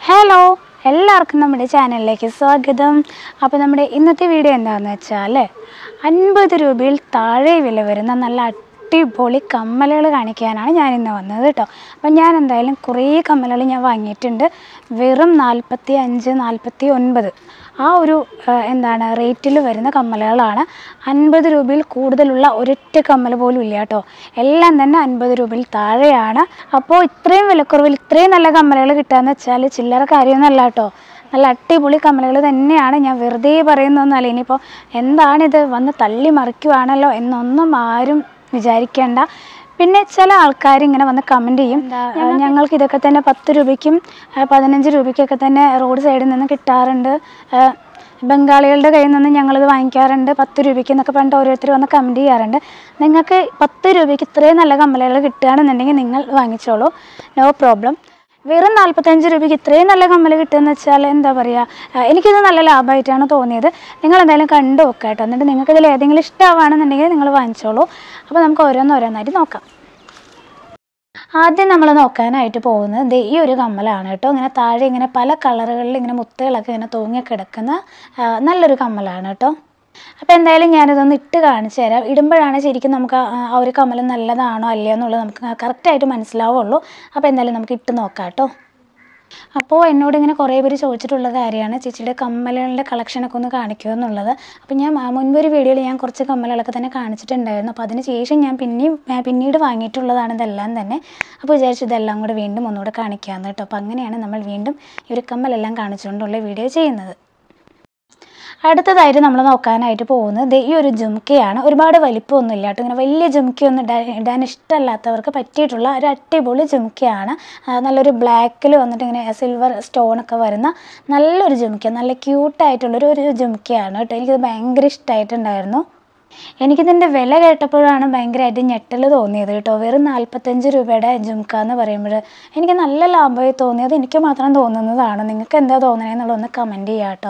hello എല്ലാവർക്കും നമ്മുടെ ചാനലിലേക്ക് സ്വാഗതം അപ്പോൾ നമ്മുടെ ഇന്നത്തെ വീഡിയോ എന്താണെന്ന് വെച്ചാൽ അൻപത് രൂപയിൽ താഴെ വില വരുന്ന നല്ല അടിപൊളി കമ്മലുകൾ കാണിക്കാനാണ് ഞാൻ ഇന്ന് വന്നത് കേട്ടോ അപ്പം ഞാൻ എന്തായാലും കുറേ കമ്മലുകൾ ഞാൻ വാങ്ങിയിട്ടുണ്ട് വെറും നാൽപ്പത്തി അഞ്ച് നാൽപ്പത്തി ഒൻപത് ആ ഒരു ആ, എന്താണ് റേറ്റിൽ വരുന്ന കമ്മലുകളാണ് അൻപത് രൂപയിൽ കൂടുതലുള്ള ഒരൊറ്റ കമ്മൽ പോലും ഇല്ല കേട്ടോ എല്ലാം തന്നെ അൻപത് രൂപയിൽ താഴെയാണ് അപ്പോൾ ഇത്രയും വിലക്കുറവിൽ ഇത്രയും നല്ല കമ്മലുകൾ കിട്ടുകയെന്ന് വെച്ചാൽ ചില്ലറ കാര്യമൊന്നുമല്ല കേട്ടോ നല്ല അടിപൊളി കമ്മലുകൾ തന്നെയാണ് ഞാൻ വെറുതെ പറയുന്നൊന്നുമല്ല ഇനിയിപ്പോൾ എന്താണിത് വന്ന് തള്ളി മറിക്കുവാണല്ലോ എന്നൊന്നും ആരും വിചാരിക്കേണ്ട പിന്നെ ചില ആൾക്കാർ ഇങ്ങനെ വന്ന് കമൻറ്റ് ചെയ്യും "ആ, ഞങ്ങൾക്ക് ഇതൊക്കെ തന്നെ പത്ത് രൂപയ്ക്കും ആ, പതിനഞ്ച് രൂപയ്ക്കൊക്കെ തന്നെ റോഡ് സൈഡിൽ നിന്ന് കിട്ടാറുണ്ട് ആ, ബംഗാളികളുടെ കയ്യിൽ നിന്ന് ഞങ്ങളിത് വാങ്ങിക്കാറുണ്ട് പത്ത് രൂപയ്ക്ക് എന്നൊക്കെ പറഞ്ഞിട്ട് ഓരോരുത്തർ വന്ന് കമൻറ്റ് ചെയ്യാറുണ്ട് നിങ്ങൾക്ക് പത്ത് രൂപയ്ക്ക് ഇത്രയും നല്ല കമ്മലുകൾ കിട്ടുകയാണെന്നുണ്ടെങ്കിൽ നിങ്ങൾ വാങ്ങിച്ചോളൂ നോ പ്രോബ്ലം വെറും നാൽപ്പത്തഞ്ച് രൂപയ്ക്ക് ഇത്രയും നല്ല കമ്മൽ കിട്ടുമെന്ന് വെച്ചാൽ എന്താ പറയുക എനിക്കിത് നല്ല ലാഭമായിട്ടാണ് തോന്നിയത് നിങ്ങൾ എന്തായാലും കണ്ടു നോക്കുക കേട്ടോ എന്നിട്ട് നിങ്ങൾക്ക് ഇതിൽ ഏതെങ്കിലും ഇഷ്ടമാണെന്നുണ്ടെങ്കിൽ നിങ്ങൾ വാങ്ങിച്ചോളൂ അപ്പോൾ നമുക്ക് ഓരോന്നോരോന്നായിട്ട് നോക്കാം ആദ്യം നമ്മൾ നോക്കാനായിട്ട് പോകുന്നത് ദേ ഈ ഒരു കമ്മലാണ് കേട്ടോ ഇങ്ങനെ താഴെ ഇങ്ങനെ പല കളറുകളിൽ ഇങ്ങനെ മുത്തുകളൊക്കെ ഇങ്ങനെ തൂങ്ങി കിടക്കുന്ന ആ, നല്ലൊരു കമ്മലാണ് കേട്ടോ അപ്പോൾ എന്തായാലും ഞാനിതൊന്ന് ഇട്ട് കാണിച്ചു തരാം ഇടുമ്പോഴാണ് ശരിക്കും നമുക്ക് ആ ആ ഒരു കമ്മൽ നല്ലതാണോ അല്ലയോ എന്നുള്ളത് നമുക്ക് കറക്റ്റായിട്ട് മനസ്സിലാവുള്ളൂ അപ്പോൾ എന്തായാലും നമുക്ക് ഇട്ട് നോക്കാം കേട്ടോ അപ്പോൾ എന്നോട് ഇങ്ങനെ കുറേ പേര് ചോദിച്ചിട്ടുള്ള കാര്യമാണ് ചേച്ചിയുടെ കമ്മലുകളുടെ കളക്ഷനൊക്കെ ഒന്ന് കാണിക്കുക എന്നുള്ളത് അപ്പോൾ ഞാൻ ആ മുൻപൊരു വീഡിയോയിൽ ഞാൻ കുറച്ച് കമ്മലുകളൊക്കെ തന്നെ കാണിച്ചിട്ടുണ്ടായിരുന്നു അപ്പോൾ അതിന് ശേഷം ഞാൻ പിന്നെയും ആ, പിന്നീട് വാങ്ങിയിട്ടുള്ളതാണ് ഇതെല്ലാം തന്നെ അപ്പോൾ വിചാരിച്ചു ഇതെല്ലാം കൂടെ വീണ്ടും ഒന്നുകൂടെ കാണിക്കാമെന്ന് കേട്ടോ അപ്പോൾ അങ്ങനെയാണ് നമ്മൾ വീണ്ടും ഈ ഒരു കമ്മലെല്ലാം കാണിച്ചുകൊണ്ടുള്ള വീഡിയോ ചെയ്യുന്നത് അടുത്തതായിട്ട് നമ്മൾ നോക്കാനായിട്ട് പോകുന്നത് ദേ ഈ ഒരു ജുംക്കയാണ് ഒരുപാട് വലിപ്പമൊന്നും ഇല്ല കേട്ടോ ഇങ്ങനെ വലിയ ജുംക്കയൊന്നും ഇടാൻ ഇടാൻ ഇഷ്ടമല്ലാത്തവർക്ക് പറ്റിയിട്ടുള്ള ഒരു അടിപൊളി ജുംക്കയാണ് ആ, നല്ലൊരു ബ്ലാക്കിൽ വന്നിട്ട് ഇങ്ങനെ സിൽവർ സ്റ്റോണൊക്കെ വരുന്ന നല്ലൊരു ജുംക്ക നല്ല ക്യൂട്ടായിട്ടുള്ളൊരു ഒരു ജുംക്കയാണ് കേട്ടോ എനിക്കിത് ഭയങ്കര ഇഷ്ടമായിട്ടുണ്ടായിരുന്നു എനിക്കിതിൻ്റെ വില കേട്ടപ്പോഴാണ് ഭയങ്കരമായിട്ട് ഞെട്ടൽ തോന്നിയത് കേട്ടോ വെറും നാൽപ്പത്തഞ്ച് രൂപയുടെ ജുംക്ക എന്ന് പറയുമ്പോൾ എനിക്ക് നല്ല ലാഭമായി തോന്നിയത് എനിക്ക് മാത്രം തോന്നുന്നതാണ് നിങ്ങൾക്ക് എന്താ തോന്നണേന്നുള്ളതൊന്ന് കമൻറ്റ് ചെയ്യാം കേട്ടോ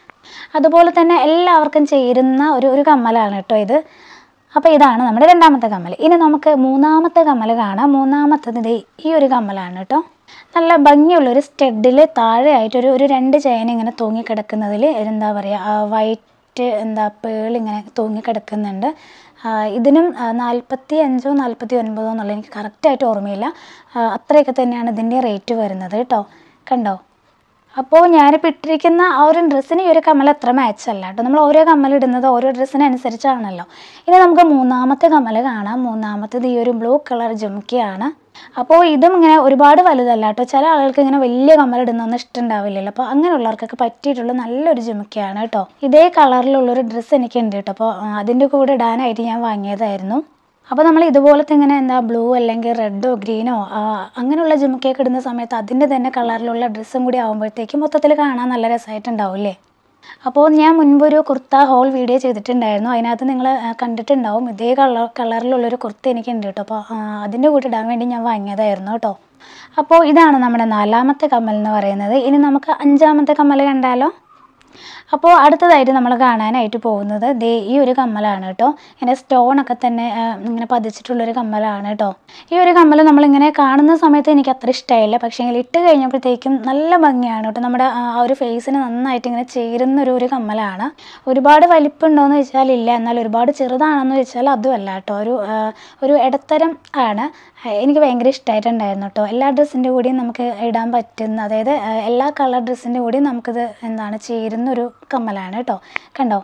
അതുപോലെ തന്നെ എല്ലാവർക്കും ചേരുന്ന ഒരു ഒരു കമ്മലാണ് കേട്ടോ ഇത് അപ്പോൾ ഇതാണ് നമ്മുടെ രണ്ടാമത്തെ കമ്മൽ ഇനി നമുക്ക് മൂന്നാമത്തെ കമ്മൽ കാണാം മൂന്നാമത്തത് ദേ ഈ ഒരു കമ്മലാണ് കേട്ടോ നല്ല ഭംഗിയുള്ളൊരു സ്റ്റഡിൽ താഴെയായിട്ടൊരു ഒരു രണ്ട് ചെയിൻ ഇങ്ങനെ തൂങ്ങിക്കിടക്കുന്നതിൽ എന്താ പറയുക വൈറ്റ് എന്താ പേൾ ഇങ്ങനെ തൂങ്ങിക്കിടക്കുന്നുണ്ട് ആ, ഇതിനും നാൽപ്പത്തി അഞ്ചോ നാൽപ്പത്തി ഒൻപതോ എന്നുള്ള എനിക്ക് കറക്റ്റായിട്ട് ഓർമ്മയില്ല ആ, അത്രയൊക്കെ തന്നെയാണ് ഇതിൻ്റെ റേറ്റ് വരുന്നത് കേട്ടോ കണ്ടോ അപ്പോൾ ഞാനിപ്പോൾ ഇട്ടിരിക്കുന്ന ആ ഒരു ഡ്രസ്സിന് ഈ ഒരു കമ്മൽ അത്ര മാച്ച് അല്ല കേട്ടോ നമ്മൾ ഓരോ കമ്മൽ ഇടുന്നത് ഓരോ ഡ്രസ്സിനനുസരിച്ചാണല്ലോ ഇനി നമുക്ക് മൂന്നാമത്തെ കമ്മൽ കാണാം മൂന്നാമത്തേത് ഈ ഒരു ബ്ലൂ കളർ ജുംക്കിയാണ് അപ്പോൾ ഇതും ഇങ്ങനെ ഒരുപാട് വലുതല്ല കേട്ടോ ചില ആളുകൾക്ക് ഇങ്ങനെ വലിയ കമ്മൽ ഇടുന്നൊന്നും ഇഷ്ടമുണ്ടാവില്ലല്ലോ അപ്പോൾ അങ്ങനെയുള്ളവർക്കൊക്കെ പറ്റിയിട്ടുള്ള നല്ലൊരു ജുംക്കയാണ് കേട്ടോ ഇതേ കളറിലുള്ളൊരു ഡ്രസ്സ് എനിക്കുണ്ട് കേട്ടോ അപ്പോൾ അതിൻ്റെ കൂടെ ഇടാനായിട്ട് ഞാൻ വാങ്ങിയതായിരുന്നു അപ്പോൾ നമ്മൾ ഇതുപോലത്തെ ഇങ്ങനെ എന്താ ബ്ലൂ അല്ലെങ്കിൽ റെഡോ ഗ്രീനോ അങ്ങനെയുള്ള ജുമക്കയൊക്കെ ഇടുന്ന സമയത്ത് അതിൻ്റെ തന്നെ കളറിലുള്ള ഡ്രസ്സും കൂടി ആകുമ്പോഴത്തേക്കും മൊത്തത്തിൽ കാണാൻ നല്ല രസമായിട്ടുണ്ടാവില്ലേ അപ്പോൾ ഞാൻ മുൻപൊരു കുർത്ത ഹോൾ വീഡിയോ ചെയ്തിട്ടുണ്ടായിരുന്നു അതിനകത്ത് നിങ്ങൾ കണ്ടിട്ടുണ്ടാവും ഇതേ കളർ കളറിലുള്ളൊരു കുർത്ത എനിക്കുണ്ട് കേട്ടോ അപ്പോൾ അതിൻ്റെ കൂടെ ഇടാൻ വേണ്ടി ഞാൻ വാങ്ങിയതായിരുന്നു കേട്ടോ അപ്പോൾ ഇതാണ് നമ്മുടെ നാലാമത്തെ കമ്മൽ എന്ന് പറയുന്നത് ഇനി നമുക്ക് അഞ്ചാമത്തെ കമ്മൽ കണ്ടാലോ അപ്പോൾ അടുത്തതായിട്ട് നമ്മൾ കാണാനായിട്ട് പോകുന്നത് ദേ ഈ ഒരു കമ്മലാണ് കേട്ടോ ഇങ്ങനെ സ്റ്റോണൊക്കെ തന്നെ ആ, ഇങ്ങനെ പതിച്ചിട്ടുള്ളൊരു കമ്മലാണ് കേട്ടോ ഈ ഒരു കമ്മൽ നമ്മളിങ്ങനെ കാണുന്ന സമയത്ത് എനിക്ക് അത്ര ഇഷ്ടമായില്ല പക്ഷേ എങ്കിൽ ഇട്ട് കഴിഞ്ഞപ്പോഴത്തേക്കും നല്ല ഭംഗിയാണ് കേട്ടോ നമ്മുടെ ആ ആ ഒരു ഫേസിന് നന്നായിട്ട് ഇങ്ങനെ ചേരുന്ന ഒരു ഒരു കമ്മലാണ് ഒരുപാട് വലിപ്പമുണ്ടോയെന്ന് വെച്ചാൽ ഇല്ല എന്നാൽ ഒരുപാട് ചെറുതാണെന്ന് വെച്ചാൽ അതുമല്ല കേട്ടോ ഒരു ആ, ഒരു ഇടത്തരം ആണ് ആ, എനിക്ക് ഭയങ്കര ഇഷ്ടമായിട്ടുണ്ടായിരുന്നു കേട്ടോ എല്ലാ ഡ്രസ്സിൻ്റെ കൂടെയും നമുക്ക് ഇടാൻ പറ്റുന്ന അതായത് ആ, എല്ലാ കളർ ഡ്രസ്സിൻ്റെ കൂടെയും നമുക്കിത് എന്താണ് ചേരുന്ന ഒരു കമ്മലാണ് കേട്ടോ കണ്ടോ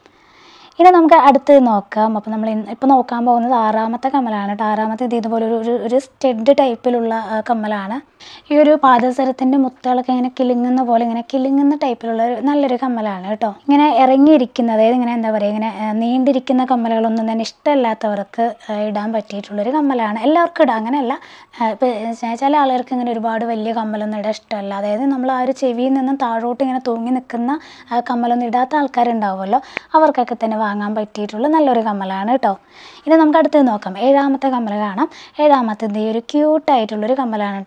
ഇനി നമുക്ക് അടുത്ത് നോക്കാം അപ്പോൾ നമ്മൾ ഇപ്പോൾ നോക്കാൻ പോകുന്നത് ആറാമത്തെ കമ്മലാണ് കേട്ടോ ആറാമത്തെ ഇത് ഇതുപോലെ ഒരു ഒരു ഒരു സ്റ്റെഡ് ടൈപ്പിലുള്ള ആ, കമ്മലാണ് ഈ ഒരു പാദസരത്തിൻ്റെ മുത്തുകളൊക്കെ ഇങ്ങനെ കിലുങ്ങുന്ന പോലെ ഇങ്ങനെ കിലുങ്ങുന്ന ടൈപ്പിലുള്ള ഒരു നല്ലൊരു കമ്മലാണ് കേട്ടോ ഇങ്ങനെ ഇറങ്ങിയിരിക്കുന്ന അതായത് ഇങ്ങനെ എന്താ പറയുക ഇങ്ങനെ ആ, നീണ്ടിരിക്കുന്ന കമ്മലുകളൊന്നും തന്നെ ഇഷ്ടമല്ലാത്തവർക്ക് ആ, ഇടാൻ പറ്റിയിട്ടുള്ളൊരു കമ്മലാണ് എല്ലാവർക്കും ഇടാം അങ്ങനെയല്ല ഇപ്പോൾ ചില ആളുകൾക്ക് ഇങ്ങനെ ഒരുപാട് വലിയ കമ്മലൊന്നും ഇടാൻ ഇഷ്ടമല്ല അതായത് നമ്മൾ ആ ഒരു ചെവിയിൽ നിന്നും താഴോട്ട് ഇങ്ങനെ തൂങ്ങി നിൽക്കുന്ന ആ, കമ്മലൊന്നും ഇടാത്ത ആൾക്കാരുണ്ടാവുമല്ലോ അവർക്കൊക്കെ തന്നെ വാങ്ങാൻ പറ്റിയിട്ടുള്ള നല്ലൊരു കമ്മലാണ് കേട്ടോ ഇനി നമുക്ക് അടുത്ത് നോക്കാം ഏഴാമത്തെ കമ്മൽ കാണാം ഏഴാമത്തേത് ഈ ഒരു ക്യൂട്ടായിട്ടുള്ളൊരു കമ്മലാണ് കേട്ടോ റെഡ്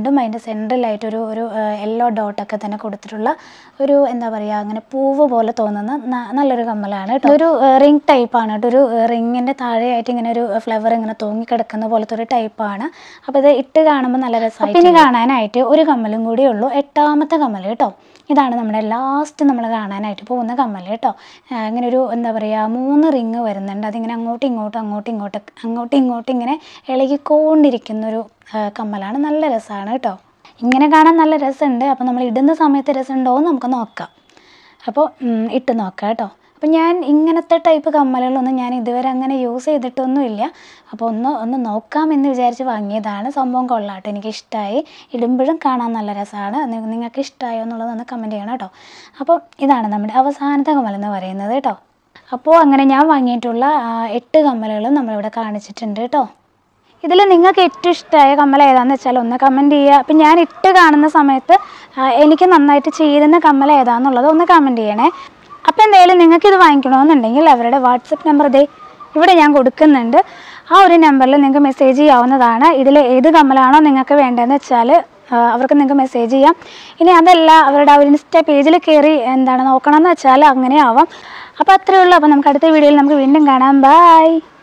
റൗണ്ടും അതിൻ്റെ സെൻട്രലായിട്ടൊരു ഒരു യെല്ലോ ഡോട്ടൊക്കെ തന്നെ കൊടുത്തിട്ടുള്ള ഒരു എന്താ പറയുക അങ്ങനെ പൂവ് പോലെ തോന്നുന്ന ന- നല്ലൊരു കമ്മലാണ് കേട്ടോ ഒരു റിംഗ് ടൈപ്പാണ് കേട്ടോ ഒരു റിങ്ങിൻ്റെ താഴെയായിട്ട് ഇങ്ങനെ ഒരു ഫ്ലവർ ഇങ്ങനെ തൂങ്ങിക്കിടക്കുന്ന പോലത്തെ ഒരു ടൈപ്പാണ് അപ്പോൾ ഇത് ഇട്ട് കാണുമ്പോൾ നല്ല രസമായി പിന്നെ കാണാനായിട്ട് ഒരു കമ്മലും കൂടിയേ ഉള്ളൂ എട്ടാമത്തെ കമ്മൽ കേട്ടോ ഇതാണ് നമ്മുടെ ലാസ്റ്റ് നമ്മൾ കാണാനായിട്ട് പോകുന്ന കമ്മൽ കേട്ടോ ആ, ഇങ്ങനെ ഒരു എന്താ പറയുക മൂന്ന് റിങ് വരുന്നുണ്ട് അതിങ്ങനെ അങ്ങോട്ടും ഇങ്ങോട്ടും അങ്ങോട്ടും ഇങ്ങോട്ടും അങ്ങോട്ടും ഇങ്ങോട്ടും ഇങ്ങനെ ഇളകിക്കൊണ്ടിരിക്കുന്നൊരു ആ, കമ്മലാണ് നല്ല രസമാണ് കേട്ടോ ഇങ്ങനെ കാണാൻ നല്ല രസമുണ്ട് അപ്പോൾ നമ്മൾ ഇടുന്ന സമയത്ത് രസമുണ്ടോ എന്ന് നമുക്ക് നോക്കാം അപ്പോൾ ഉം, ഇട്ട് നോക്കാം കേട്ടോ അപ്പോൾ ഞാൻ ഇങ്ങനത്തെ ടൈപ്പ് കമ്മലുകളൊന്നും ഞാൻ ഇതുവരെ അങ്ങനെ യൂസ് ചെയ്തിട്ടൊന്നുമില്ല അപ്പോൾ ഒന്ന് ഒന്ന് നോക്കാം എന്ന് വിചാരിച്ച് വാങ്ങിയതാണ് സംഭവം കൊള്ളാട്ടോ എനിക്ക് ഇഷ്ടമായി ഇടുമ്പോഴും കാണാൻ നല്ല രസമാണ് നി- നിങ്ങൾക്ക് ഇഷ്ടമായോ എന്നുള്ളത് ഒന്ന് കമൻറ്റ് ചെയ്യണം കേട്ടോ അപ്പോൾ ഇതാണ് നമ്മുടെ അവസാനത്തെ കമ്മൽ എന്ന് പറയുന്നത് കേട്ടോ അപ്പോൾ അങ്ങനെ ഞാൻ വാങ്ങിയിട്ടുള്ള ആ, എട്ട് കമ്മലുകളും നമ്മളിവിടെ കാണിച്ചിട്ടുണ്ട് കേട്ടോ ഇതിൽ നിങ്ങൾക്ക് ഏറ്റവും ഇഷ്ടമായ കമ്മൽ ഏതാണെന്ന് വെച്ചാൽ ഒന്ന് കമൻറ്റ് ചെയ്യുക അപ്പം ഞാൻ ഇട്ട് കാണുന്ന സമയത്ത് ആ, എനിക്ക് നന്നായിട്ട് ചേരുന്ന കമ്മൽ ഏതാണെന്നുള്ളത് ഒന്ന് കമൻറ്റ് ചെയ്യണേ അപ്പോൾ എന്തായാലും നിങ്ങൾക്ക് ഇത് വാങ്ങിക്കണമെന്നുണ്ടെങ്കിൽ അവരുടെ വാട്സപ്പ് നമ്പർ ദേ ഇവിടെ ഞാൻ കൊടുക്കുന്നുണ്ട് ആ ഒരു നമ്പറിൽ നിങ്ങൾക്ക് മെസ്സേജ് ചെയ്യാവുന്നതാണ് ഇതിൽ ഏത് കമ്മലാണോ നിങ്ങൾക്ക് വേണ്ടതെന്ന് വെച്ചാൽ ആ, അവർക്ക് നിങ്ങൾക്ക് മെസ്സേജ് ചെയ്യാം ഇനി അതല്ല അവരുടെ ആ ഒരു ഇൻസ്റ്റ പേജിൽ കയറി എന്താണ് നോക്കണമെന്ന് വെച്ചാൽ അങ്ങനെ ആവാം അപ്പോൾ അത്രയേ ഉള്ളൂ അപ്പോൾ നമുക്ക് അടുത്ത വീഡിയോയിൽ നമുക്ക് വീണ്ടും കാണാം ബൈ